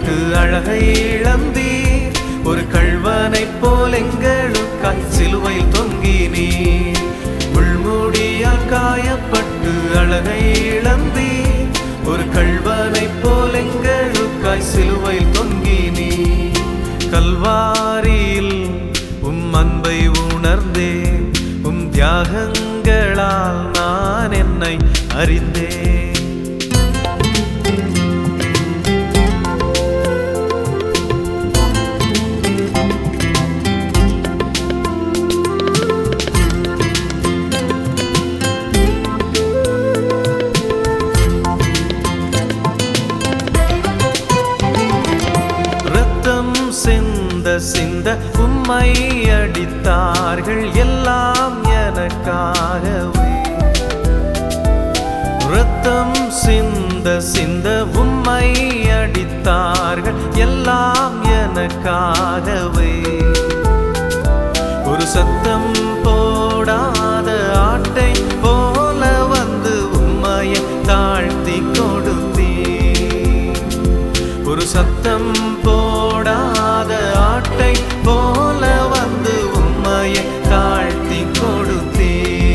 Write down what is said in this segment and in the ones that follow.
காயப்பட்டு அழகை இழந்தீர் ஒரு கள்வனைப் போல் எங்களுக்காய் சிலுவையில் தொங்கினீர் முள்முடியால் காயப்பட்டு அழகை இழந்தீர் ஒரு கள்வனைப் போல் எங்களுக்காய் சிலுவையில் தொங்கினீர் கல்வாரியில் உம் அன்பை உணர்ந்தேன் உம் தியாகங்களால் நான் என்னை அறிந்தேன் ரத்தம் சிந்த சிந்த உம்மை அடித்தார்கள் எல்லாம் எனக்காகவே ரத்தம் சிந்த சிந்த உம்மை அடித்தார்கள் எல்லாம் எனக்காகவே ஒரு சத்தம் போடாத ஆட்டை போல வந்து உம்மையை தாழ்த்தி கொடுத்தீ ஒரு சத்தம் போடாத ஆட்டை போல வந்து உம்மையை தாழ்த்தி கொடுத்தீ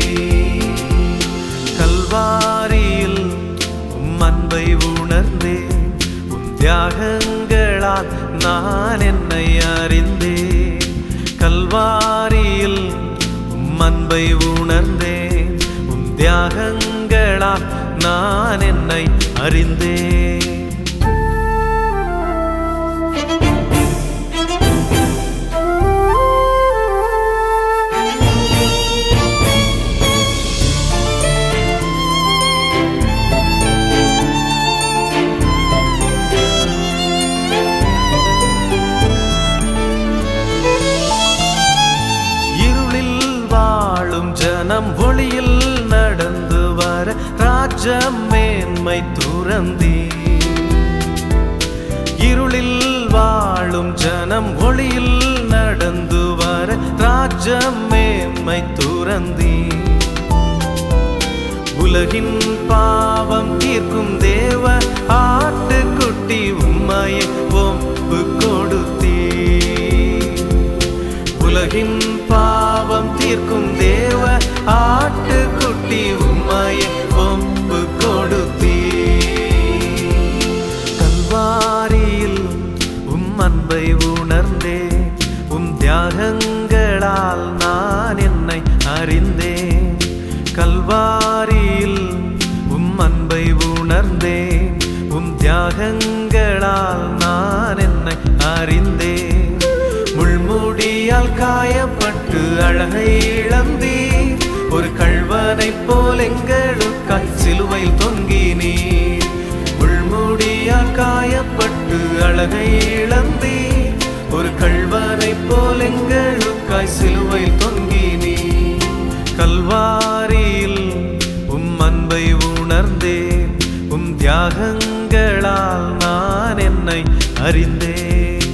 கல்வாரியில் உம் அன்பை உணர்ந்தேன் உம் தியாகங்களால் நான் என்னை அறிந்தேன் கல்வாரியில் உம் அன்பை உணர்ந்தேன் உம் தியாகங்களால் நான் என்னை அறிந்தேன் இருளில் வாழும் ஜனம் ஒளியில் நடந்து வர ராஜ்யம் மேன்மை துறந்தீ இருளில் வாழும் ஜனம் ஒளியில் நடந்து வர ராஜ்யம் மேன்மை துறந்தீ உலகின் பாவம் தீர்க்கும் தேவ ஆட்டுக்குட்டி உம்மையை ஒப்பு கொடுத்தீ உலகின் பாவம் தீர்க்கும் தேவ ஆட்டுக்குட்டி உம்மையை ஒப்பு கொடுத்தீ கல்வாரியில் உம் அன்பை உணர்ந்தேன் உம் தியாகங்களால் நான் என்னை அறிந்தேன் கல்வாரியில் உம் அன்பை உணர்ந்தேன் உம் தியாகங்களால் நான் என்னை அறிந்தேன் முள்முடியால் காயப்பட்டு அழகை இழந்தீர் ஒரு கள்வனைப் போல் எங்களுக்காய் சிலுவையில் தொங்கினீர் முள்முடியால் காயப்பட்டு அழகை இழந்தீர் ஒரு கள்வனைப் போல் எங்களுக்காய் சிலுவையில் தொங்கினீர் கல்வாரியில் உம் அன்பை உணர்ந்தேன் உம் தியாகங்களால் நான் என்னை அறிந்தேன்